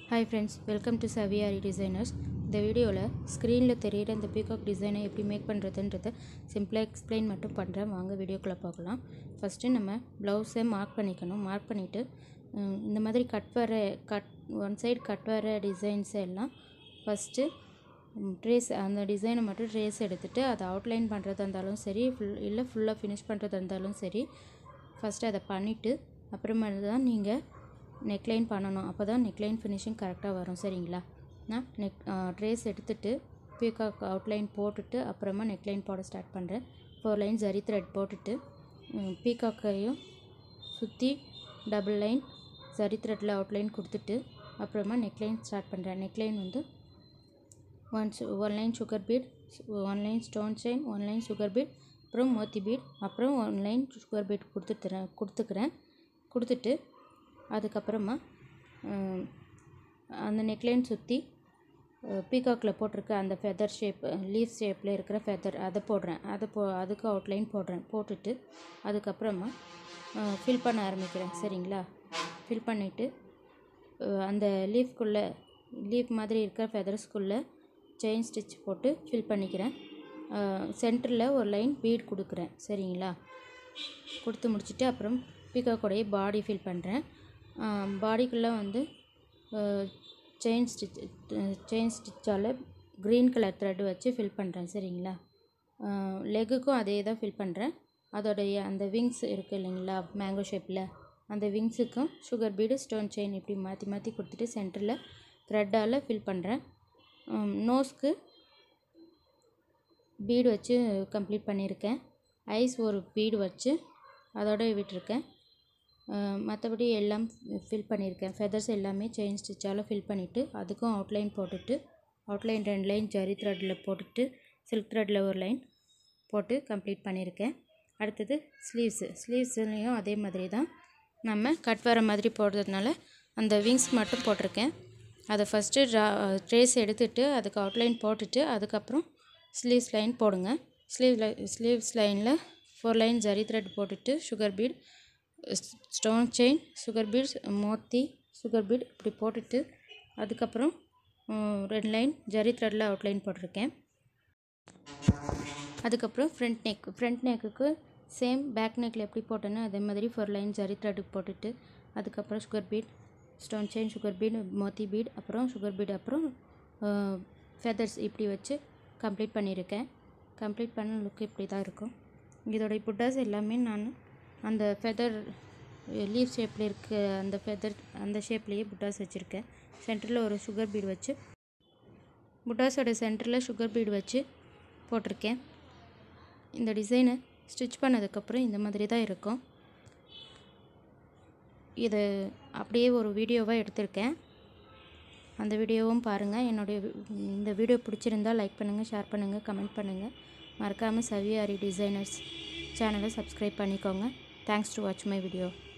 hi friends welcome to Saviyari designers இந்த வீடியோவில் ஸ்க்ரீனில் தெரியிற இந்த பீகாக் டிசைனை எப்படி மேக் பண்ணுறதுன்றத சிம்பிளாக எக்ஸ்பிளைன் மட்டும் பண்ணுறேன் வாங்க வீடியோக்குள்ளே பார்க்கலாம் ஃபஸ்ட்டு நம்ம ப்ளவுஸை மார்க் பண்ணிக்கணும் மார்க் பண்ணிவிட்டு இந்த மாதிரி கட் வர கட் ஒன் சைடு கட் வர டிசைன்ஸ் எல்லாம் ஃபஸ்ட்டு ட்ரேஸ் அந்த டிசைனை மட்டும் ட்ரேஸ் எடுத்துகிட்டு அதை அவுட்லைன் பண்ணுறதா இருந்தாலும் சரி ஃபுல் இல்லை ஃபுல்லாக ஃபினிஷ் பண்ணுறதா இருந்தாலும் சரி ஃபஸ்ட்டு அதை பண்ணிவிட்டு அப்புறமேல தான் நீங்கள் நெக்லைன் பண்ணணும் அப்போ தான் நெக்லைன் ஃபினிஷிங் கரெக்டாக வரும் சரிங்களா நான் நெக் ட்ரேஸ் எடுத்துகிட்டு பீகாக் அவுட்லைன் போட்டுட்டு அப்புறமா நெக்லைன் போட ஸ்டார்ட் பண்ணுறேன் ஃபோர் லைன் ஜரி த்ரெட் போட்டுட்டு பீகாக்கையும் சுற்றி டபுள் லைன் ஜரி த்ரெட்டில் அவுட்லைன் கொடுத்துட்டு அப்புறமா நெக்லைன் ஸ்டார்ட் பண்ணுறேன் நெக்லைன் வந்து one one line sugar bead one line stone chain one line sugar bead அப்புறம் மோத்தி பீட் அப்புறம் ஒன் லைன் சுகர் பீட் கொடுத்துட்டுறேன் கொடுத்துக்கிறேன் கொடுத்துட்டு அதுக்கப்புறமா அந்த நெக்லைன் சுற்றி பீகாக்கில் போட்டிருக்க அந்த ஃபெதர் ஷேப் லீஃப் ஷேப்பில் இருக்கிற ஃபெதர் அதை போடுறேன் அதை போ அதுக்கு அவுட்லைன் போடுறேன் போட்டுட்டு அதுக்கப்புறமா ஃபில் பண்ண ஆரம்பிக்கிறேன் சரிங்களா ஃபில் பண்ணிவிட்டு அந்த லீஃப்குள்ளே லீஃப் மாதிரி இருக்கிற ஃபெதர்ஸ்குள்ளே செயின் ஸ்டிச் போட்டு ஃபில் பண்ணிக்கிறேன் சென்டரில் ஒரு லைன் பீட் கொடுக்குறேன் சரிங்களா கொடுத்து முடிச்சுட்டு அப்புறம் பீகாக்கோடைய பாடி ஃபில் பண்ணுறேன் பாடிக்குள்ளே வந்து செயின் ஸ்டிச் செயின் ஸ்டிச்சால் க்ரீன் கலர் த்ரெட் வச்சு ஃபில் பண்ணுறேன் சரிங்களா லெக்குக்கும் அதே தான் ஃபில் பண்ணுறேன் அதோடைய அந்த விங்ஸ் இருக்குது இல்லைங்களா மேங்கோ ஷேப்பில் அந்த விங்ஸுக்கும் சுகர் பீடு ஸ்டோன் செயின் இப்படி மாற்றி மாற்றி கொடுத்துட்டு சென்டரில் த்ரெட்டால் ஃபில் பண்ணுறேன் நோஸ்க்கு பீடு வச்சு கம்ப்ளீட் பண்ணியிருக்கேன் ஐஸ் ஒரு பீடு வச்சு அதோட விட்டுருக்கேன் மற்றபடி எல்லாம் ஃபில் பண்ணியிருக்கேன் ஃபெதர்ஸ் எல்லாமே செயின் ஸ்டிச்சால் ஃபில் பண்ணிவிட்டு அதுக்கும் அவுட்லைன் போட்டுட்டு அவுட்லைன் ரெண்டு லைன் ஜரி த்ரெட்டில் போட்டுட்டு சில்க் த்ரெட்டில் ஒரு லைன் போட்டு கம்ப்ளீட் பண்ணியிருக்கேன் அடுத்தது ஸ்லீவ்ஸு ஸ்லீவ்ஸ்லேயும் அதே மாதிரி தான் நம்ம கட் வர மாதிரி போடுறதுனால அந்த விங்ஸ் மட்டும் போட்டிருக்கேன் அதை ஃபஸ்ட்டு ட்ரா ட்ரேஸ் எடுத்துகிட்டு அதுக்கு அவுட்லைன் போட்டுட்டு அதுக்கப்புறம் ஸ்லீவ்ஸ் லைன் போடுங்க ஸ்லீவ் லை ஸ்லீவ்ஸ் லைனில் ஃபோர் லைன் ஜரி த்ரெட் போட்டுட்டு sugar bead stone chain sugar beads moti sugar bead இப்படி போட்டுட்டு அதுக்கப்புறம் ரெண்டு லைன் ஜரி த்ரெட்டில் அவுட்லைன் போட்டிருக்கேன் அதுக்கப்புறம் ஃப்ரண்ட் நெக் ஃப்ரண்ட் நெக்குக்கு சேம் பேக் நெக்கில் எப்படி போட்டேனோ அதே மாதிரி ஃபோர் லைன் ஜரி த்ரெட்டுக்கு போட்டுட்டு அதுக்கப்புறம் sugar bead stone chain sugar bead moti bead அப்புறம் சுகர் பீட் அப்புறம் ஃபெதர்ஸ் இப்படி வச்சு கம்ப்ளீட் பண்ணியிருக்கேன் கம்ப்ளீட் பண்ண லுக் இப்படி தான் இருக்கும் இதோடைய புட்டாஸ் எல்லாமே நான் அந்த ஃபெதர் லீஃப் ஷேப்பில் இருக்க அந்த ஃபெதர் அந்த ஷேப்லேயே புட்டாஸ் வச்சுருக்கேன் சென்டரில் ஒரு சுகர் பீடு வச்சு புட்டாஸோட சென்டரில் சுகர் பீடு வச்சு போட்டிருக்கேன் இந்த டிசைனை ஸ்டிச் பண்ணதுக்கப்புறம் இந்த மாதிரி தான் இருக்கும் இதை அப்படியே ஒரு வீடியோவாக எடுத்திருக்கேன் அந்த வீடியோவும் பாருங்கள் என்னுடைய இந்த வீடியோ பிடிச்சிருந்தால் லைக் பண்ணுங்கள் ஷேர் பண்ணுங்கள் கமெண்ட் பண்ணுங்கள் மறக்காமல் சவியாரி டிசைனர்ஸ் சேனலை சப்ஸ்கிரைப் பண்ணிக்கோங்க thanks to watch my video